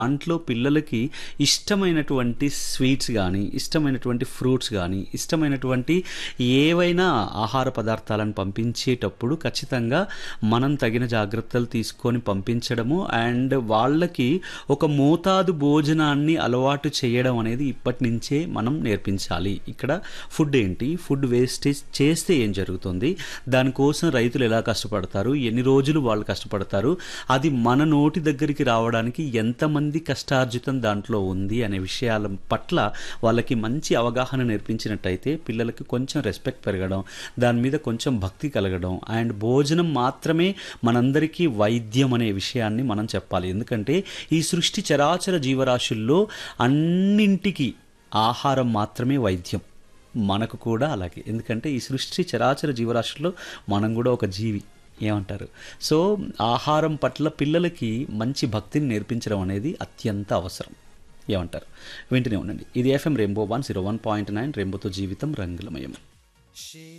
దాంట్లో పిల్లలకి ఇష్టమైనటువంటి స్వీట్స్ కానీ ఇష్టమైనటువంటి ఫ్రూట్స్ కానీ ఇష్టమైనటువంటి ఏవైనా ఆహార పదార్థాలను పంపించేటప్పుడు ఖచ్చితంగా మనం తగిన జాగ్రత్తలు తీసుకొని పంపించడము అండ్ వాళ్ళకి ఒక మోతాదు భోజనాన్ని అలవాటు చేయడం అనేది ఇప్పటి నుంచే మనం నేర్పించాలి ఇక్కడ ఫుడ్ ఏంటి ఫుడ్ వేస్టేజ్ చేస్తే ఏం జరుగుతుంది దానికోసం రైతులు ఎలా కష్టపడతారు ఎన్ని రోజులు వాళ్ళు కష్టపడతారు అది మన నోటి దగ్గరికి రావడానికి ఎంతమంది కష్టార్జితం దాంట్లో ఉంది అనే విషయాల పట్ల వాళ్ళకి మంచి అవగాహన నేర్పించినట్టయితే పిల్లలకి కొంచెం రెస్పెక్ట్ పెరగడం దాని మీద కొంచెం భక్తి కలగడం అండ్ భోజనం మాత్రమే మనందరికీ వైద్యం అనే విషయాన్ని మనం చెప్పాలి ఎందుకంటే ఈ సృష్టి చరాచర జీవరాశుల్లో అన్నింటికి ఆహారం మాత్రమే వైద్యం మనకు కూడా అలాగే ఎందుకంటే ఈ సృష్టి చరాచర జీవరాశుల్లో మనం కూడా ఒక జీవి ఏమంటారు సో ఆహారం పట్ల పిల్లలకి మంచి భక్తిని నేర్పించడం అనేది అత్యంత అవసరం ఏమంటారు వింటూనే ఉండండి ఇది FM rainbow one zero one point nine రెయిన్బోతో జీవితం రంగులమయం